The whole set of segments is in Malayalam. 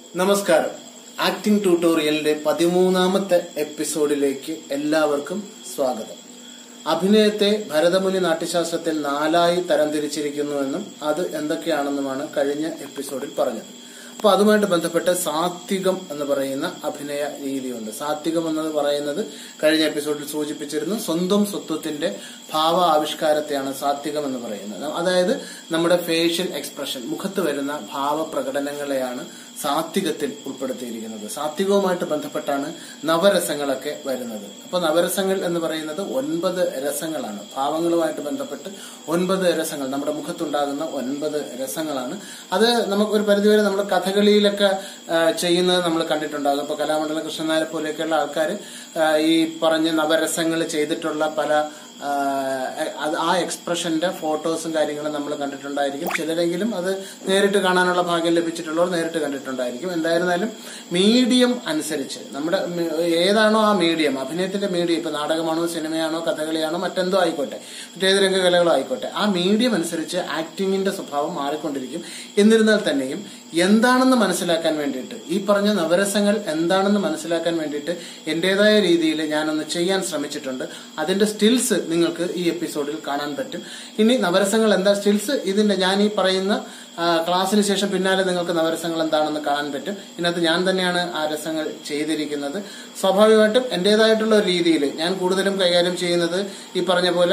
നമസ്കാരം ആക്ടിംഗ് ട്യൂട്ടോറിയലിന്റെ പതിമൂന്നാമത്തെ എപ്പിസോഡിലേക്ക് എല്ലാവർക്കും സ്വാഗതം അഭിനയത്തെ ഭരതമുനി നാട്യശാസ്ത്രത്തിൽ നാലായി തരംതിരിച്ചിരിക്കുന്നുവെന്നും അത് എന്തൊക്കെയാണെന്നുമാണ് കഴിഞ്ഞ എപ്പിസോഡിൽ പറഞ്ഞത് അപ്പൊ അതുമായിട്ട് ബന്ധപ്പെട്ട് സാത്വികം എന്ന് പറയുന്ന അഭിനയ രീതിയുണ്ട് സാത്വികം എന്നത് പറയുന്നത് കഴിഞ്ഞ എപ്പിസോഡിൽ സൂചിപ്പിച്ചിരുന്നു സ്വന്തം സ്വത്വത്തിന്റെ ഭാവ ആവിഷ്കാരത്തെയാണ് സാത്വികം എന്ന് പറയുന്നത് അതായത് നമ്മുടെ ഫേഷ്യൽ എക്സ്പ്രഷൻ മുഖത്ത് വരുന്ന ഭാവ പ്രകടനങ്ങളെയാണ് സാത്വികത്തിൽ ഉൾപ്പെടുത്തിയിരിക്കുന്നത് സാത്വികവുമായിട്ട് ബന്ധപ്പെട്ടാണ് നവരസങ്ങളൊക്കെ വരുന്നത് അപ്പൊ നവരസങ്ങൾ എന്ന് പറയുന്നത് ഒൻപത് രസങ്ങളാണ് ഭാവങ്ങളുമായിട്ട് ബന്ധപ്പെട്ട് ഒൻപത് രസങ്ങൾ നമ്മുടെ മുഖത്തുണ്ടാകുന്ന ഒൻപത് രസങ്ങളാണ് അത് നമുക്ക് ഒരു പരിധിവരെ നമ്മുടെ കഥകളിയിലൊക്കെ ആ, ചെയ്യുന്നത് നമ്മൾ കണ്ടിട്ടുണ്ടാകും ഇപ്പൊ കലാമണ്ഡലം കൃഷ്ണനാരെ പോലെയൊക്കെയുള്ള ആൾക്കാർ ഈ പറഞ്ഞ നവരസങ്ങൾ ചെയ്തിട്ടുള്ള പല ആ, അത് ആ എക്സ്പ്രഷന്റെ ഫോട്ടോസും കാര്യങ്ങളും നമ്മൾ കണ്ടിട്ടുണ്ടായിരിക്കും ചിലരെങ്കിലും അത് നേരിട്ട് കാണാനുള്ള ഭാഗ്യം ലഭിച്ചിട്ടുള്ളവർ നേരിട്ട് കണ്ടിട്ടുണ്ടായിരിക്കും എന്തായിരുന്നാലും മീഡിയം അനുസരിച്ച് നമ്മുടെ മി- ഏതാണോ ആ മീഡിയം അഭിനയത്തിന്റെ മീഡിയം ഇപ്പൊ നാടകമാണോ സിനിമയാണോ കഥകളിയാണോ മറ്റെന്തോ ആയിക്കോട്ടെ മറ്റേത് രംഗകലകളോ ആയിക്കോട്ടെ ആ മീഡിയം അനുസരിച്ച് ആക്ടിങ്ങിന്റെ സ്വഭാവം മാറിക്കൊണ്ടിരിക്കും എന്നിരുന്നാൽ തന്നെയും എന്താണെന്ന് മനസ്സിലാക്കാൻ വേണ്ടിയിട്ട് ഈ പറഞ്ഞ നവരസങ്ങൾ എന്താണെന്ന് മനസ്സിലാക്കാൻ വേണ്ടിയിട്ട് എന്റേതായ രീതിയിൽ ഞാനൊന്ന് ചെയ്യാൻ ശ്രമിച്ചിട്ടുണ്ട് അതിന്റെ സ്റ്റിൽസ് നിങ്ങൾക്ക് ഈ എപ്പിസോഡിൽ കാണാൻ പറ്റും ഇനി നവരസങ്ങൾ എന്താ സ്റ്റിൽസ് ഇതിന്റെ ഞാൻ ഈ പറയുന്ന ആ, ക്ലാസ്സിന് ശേഷം പിന്നാലെ നിങ്ങൾക്ക് നവരസങ്ങൾ എന്താണെന്ന് കാണാൻ പറ്റും ഇതിനകത്ത് ഞാൻ തന്നെയാണ് ആ രസങ്ങൾ ചെയ്തിരിക്കുന്നത് സ്വാഭാവികമായിട്ടും എന്റേതായിട്ടുള്ള ഒരു രീതിയിൽ ഞാൻ കൂടുതലും കൈകാര്യം ചെയ്യുന്നത് ഈ പറഞ്ഞ പോലെ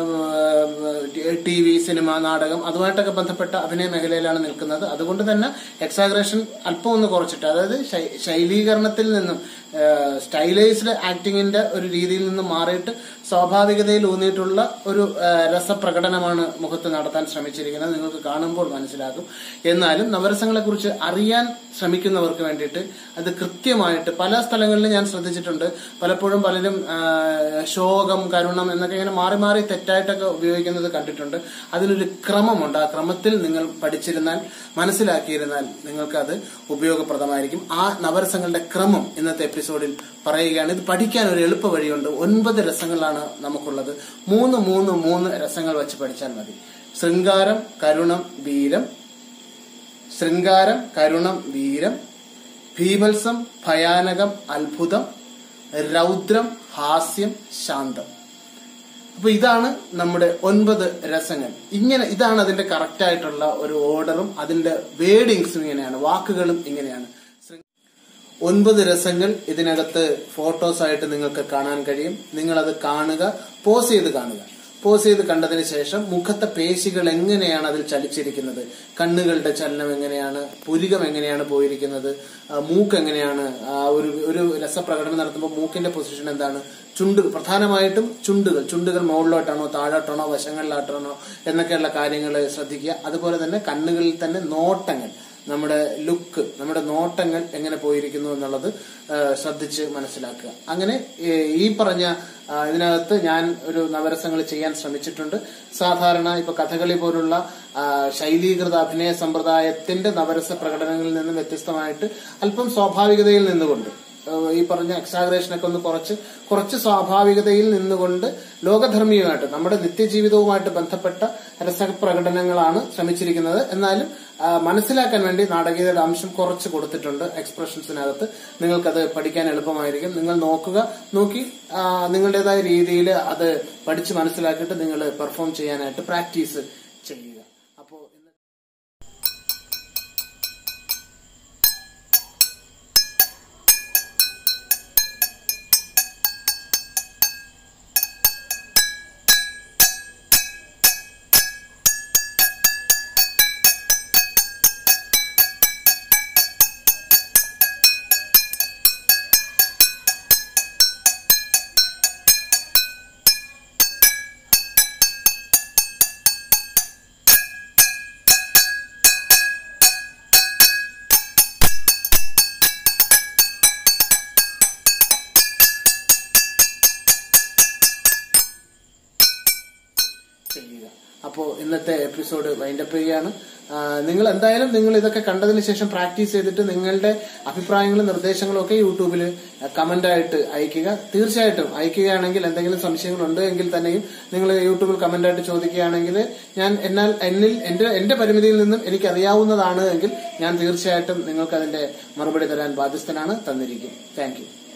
ടി വി സിനിമ നാടകം അതുമായിട്ടൊക്കെ ബന്ധപ്പെട്ട അഭിനയ മേഖലയിലാണ് നിൽക്കുന്നത് അതുകൊണ്ട് തന്നെ എക്സാഗ്രേഷൻ അല്പം ഒന്ന് കുറച്ചിട്ട് അതായത് ശൈ- ശൈലീകരണത്തിൽ നിന്നും സ്റ്റൈലൈസ്ഡ് ആക്ടിങ്ങിന്റെ ഒരു രീതിയിൽ നിന്നും മാറിയിട്ട് സ്വാഭാവികതയിൽ ഊന്നിയിട്ടുള്ള ഒരു ആ, രസപ്രകടനമാണ് മുഖത്ത് നടത്താൻ ശ്രമിച്ചിരിക്കുന്നത് നിങ്ങൾക്ക് കാണുമ്പോൾ മനസ്സിലാകും എന്നാലും നവരസങ്ങളെ കുറിച്ച് അറിയാൻ ശ്രമിക്കുന്നവർക്ക് വേണ്ടിയിട്ട് അത് കൃത്യമായിട്ട് പല സ്ഥലങ്ങളിലും ഞാൻ ശ്രദ്ധിച്ചിട്ടുണ്ട് പലപ്പോഴും പലരും ആ, ശോകം കരുണം എന്നൊക്കെ ഇങ്ങനെ മാറി മാറി തെറ്റായിട്ടൊക്കെ ഉപയോഗിക്കുന്നത് കണ്ടിട്ടുണ്ട് അതിനൊരു ക്രമമുണ്ട് ആ ക്രമത്തിൽ നിങ്ങൾ പഠിച്ചിരുന്നാൽ മനസ്സിലാക്കിയിരുന്നാൽ നിങ്ങൾക്കത് ഉപയോഗപ്രദമായിരിക്കും ആ നവരസങ്ങളുടെ ക്രമം ഇന്നത്തെ എപ്പിസോഡിൽ പറയുകയാണ് ഇത് പഠിക്കാൻ ഒരു എളുപ്പ വഴിയുണ്ട് ഒൻപത് രസങ്ങളാണ് നമുക്കുള്ളത് മൂന്ന് മൂന്ന് മൂന്ന് രസങ്ങൾ വെച്ച് പഠിച്ചാൽ മതി ശൃംഗാരം കരുണം വീരം ശൃംഗാരം കരുണം വീരം ഭീഭത്സം ഭയാനകം അത്ഭുതം രൗദ്രം ഹാസ്യം ശാന്തം അപ്പൊ ഇതാണ് നമ്മുടെ ഒൻപത് രസങ്ങൾ ഇങ്ങനെ ഇതാണ് അതിന്റെ കറക്റ്റ് ആയിട്ടുള്ള ഒരു ഓർഡറും അതിന്റെ വേഡിങ്സും ഇങ്ങനെയാണ് വാക്കുകളും ഇങ്ങനെയാണ് ഒൻപത് രസങ്ങൾ ഇതിനകത്ത് ഫോട്ടോസ് ആയിട്ട് നിങ്ങൾക്ക് കാണാൻ കഴിയും നിങ്ങൾ അത് കാണുക പോസ് ചെയ്ത് കാണുക പോസ് ചെയ്ത് കണ്ടതിന് ശേഷം മുഖത്തെ പേശികൾ എങ്ങനെയാണ് അതിൽ ചലിച്ചിരിക്കുന്നത് കണ്ണുകളുടെ ചലനം എങ്ങനെയാണ് പുരികം എങ്ങനെയാണ് പോയിരിക്കുന്നത് ആ, മൂക്ക് എങ്ങനെയാണ് ആ, ഒരു ഒരു രസപ്രകടനം നടത്തുമ്പോൾ മൂക്കിന്റെ പൊസിഷൻ എന്താണ് ചുണ്ടുകൾ പ്രധാനമായിട്ടും ചുണ്ടുകൾ ചുണ്ടുകൾ മുകളിലോട്ടാണോ താഴോട്ടാണോ വശങ്ങളിലോട്ടാണോ എന്നൊക്കെയുള്ള കാര്യങ്ങൾ ശ്രദ്ധിക്കുക അതുപോലെ തന്നെ കണ്ണുകളിൽ തന്നെ നോട്ടങ്ങൾ നമ്മുടെ ലുക്ക് നമ്മുടെ നോട്ടങ്ങൾ എങ്ങനെ പോയിരിക്കുന്നു എന്നുള്ളത് ആ, ശ്രദ്ധിച്ച് മനസ്സിലാക്കുക അങ്ങനെ ഏ, ഈ പറഞ്ഞ ആ, ഇതിനകത്ത് ഞാൻ ഒരു നവരസങ്ങൾ ചെയ്യാൻ ശ്രമിച്ചിട്ടുണ്ട് സാധാരണ ഇപ്പൊ കഥകളി പോലുള്ള ആ, ശൈലീകൃത അഭിനയ സമ്പ്രദായത്തിന്റെ നവരസ പ്രകടനങ്ങളിൽ നിന്നും വ്യത്യസ്തമായിട്ട് അല്പം സ്വാഭാവികതയിൽ നിന്നുകൊണ്ട് ഏഹ് ഈ പറഞ്ഞ എക്സാഗ്രേഷനൊക്കെ ഒന്ന് കുറച്ച് കുറച്ച് സ്വാഭാവികതയിൽ നിന്നുകൊണ്ട് ലോകധർമ്മിയുമായിട്ട് നമ്മുടെ നിത്യജീവിതവുമായിട്ട് ബന്ധപ്പെട്ട രസപ്രകടനങ്ങളാണ് ശ്രമിച്ചിരിക്കുന്നത് എന്നാലും ആ, മനസ്സിലാക്കാൻ വേണ്ടി നാടകീയതയുടെ അംശം കുറച്ച് കൊടുത്തിട്ടുണ്ട് എക്സ്പ്രഷൻസിനകത്ത് നിങ്ങൾക്കത് പഠിക്കാൻ എളുപ്പമായിരിക്കും നിങ്ങൾ നോക്കുക നോക്കി ആ, നിങ്ങളുടേതായ രീതിയിൽ അത് പഠിച്ച് മനസ്സിലാക്കിയിട്ട് നിങ്ങൾ പെർഫോം ചെയ്യാനായിട്ട് പ്രാക്ടീസ് ചെയ്യുക അപ്പോൾ ഇന്ന് ചെയ്യുക അപ്പോൾ ഇന്നത്തെ എപ്പിസോഡ് വൈൻഡപ്പ് ചെയ്യുകയാണ് ആ, നിങ്ങൾ എന്തായാലും നിങ്ങൾ ഇതൊക്കെ കണ്ടതിന് ശേഷം പ്രാക്ടീസ് ചെയ്തിട്ട് നിങ്ങളുടെ അഭിപ്രായങ്ങളും നിർദ്ദേശങ്ങളും ഒക്കെ യൂട്യൂബിൽ കമന്റ് ആയിട്ട് അയക്കുക തീർച്ചയായിട്ടും അയക്കുകയാണെങ്കിൽ എന്തെങ്കിലും സംശയങ്ങൾ ഉണ്ട് എങ്കിൽ തന്നെയും നിങ്ങൾ യൂട്യൂബിൽ കമന്റ് ആയിട്ട് ചോദിക്കുകയാണെങ്കിൽ ഞാൻ എന്നാൽ എന്നിൽ എന്റെ എന്റെ പരിമിതിയിൽ നിന്നും എനിക്ക് അറിയാവുന്നതാണ് എങ്കിൽ ഞാൻ തീർച്ചയായിട്ടും നിങ്ങൾക്ക് അതിന്റെ മറുപടി തരാൻ ബാധ്യസ്ഥനാണ് തന്നിരിക്കും താങ്ക് യു